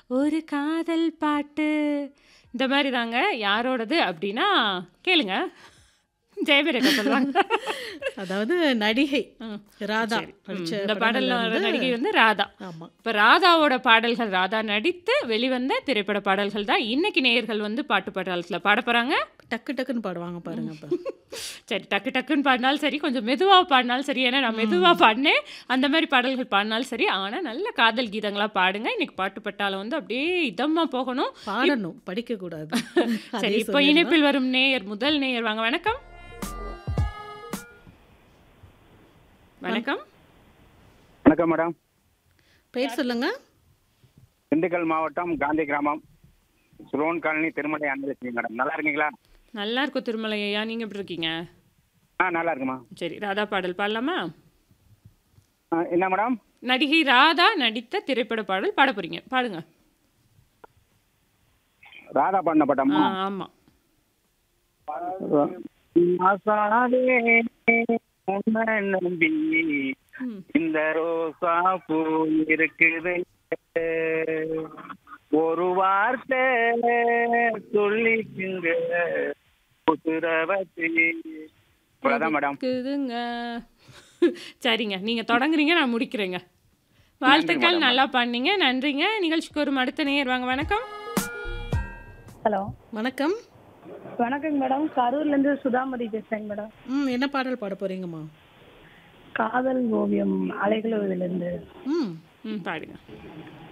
ஒரு காதல் பாட்டு இந்த மாதிரி தாங்க யாரோடது அப்படின்னா கேளுங்க ஜெயபிரகா சொல்லுவாங்க அதாவது நடிகை ம். ராதா சரி. ம், நடிச்ச இந்த படங்கள்ல பாடல்ல வர வந்து- நடிகை வந்து ராதா ஆமா இப்போ ராதாவோட பாடல்கள் ராதா நடித்து வெளிவந்த திரைப்பட பாடல்கள் தான் இன்னைக்கு நேயர்கள் வந்து பாட்டு பாடல்களை பாட போறாங்க டக்கு டக்குன்னு பாடுவாங்க பாருங்க அப்ப சரி டக்கு டக்குன்னு பாடினாலும் சரி கொஞ்சம் மெதுவாக பாடினாலும் சரி ஏன்னா நான் மெதுவாக பாடினேன் அந்த மாதிரி பாடல்கள் பாடினாலும் சரி ஆனால் நல்ல காதல் கீதங்களா பாடுங்க இன்னைக்கு பாட்டு பட்டாலும் வந்து அப்படியே இதமாக போகணும் பாடணும் படிக்க கூடாது சரி அதே இப்போ சொல்லிடலாம். இணைப்பில் வரும் நேயர் முதல் நேயர் வாங்க வணக்கம் வணக்கம் வணக்கம் மேடம் பெயர் சொல்லுங்க திண்டுக்கல் மாவட்டம் காந்தி கிராமம் சுரோன் காலனி திருமலை அன்பலட்சுமி மேடம் நல்லா இருக்கீங்களா நல்லா இருக்கும் திருமலை ஐயா நீங்கள் எப்படி இருக்கீங்க ஆ நல்லா இருக்குமா சரி ராதா பாடல் பாடலாமா ஆ, என்ன மேடம் நடிகை ராதா நடித்த திரைப்பட பாடல் பாட போறீங்க பாடுங்க ராதா பாடின ஆ, பட்டம்மா ஆமா ஆசாவே, உன்னை நம்பி ம். இந்த ரோசா பூ இருக்குது ஒரு வார்த்தை சொல்லிக்குங்க உசுரவத்தி இவ்வளவுதான் மேடம் இருக்குதுங்க சரிங்க நீங்க தொடங்குறீங்க நான் முடிக்கிறேங்க வாழ்த்துக்கள் மேடம். நல்லா பண்ணீங்க நன்றிங்க நிகழ்ச்சிக்கு ஒரு அடுத்த நேயர் வாங்க வணக்கம் ஹலோ வணக்கம் வணக்கங்க மேடம் கரூர்லேருந்து சுதாமதி பேசுகிறேங்க மேடம் ம் என்ன பாடல் பாட போறீங்கம்மா காதல் ஓவியம் அலைகளுவிலிருந்து ம் ம் பாடுங்க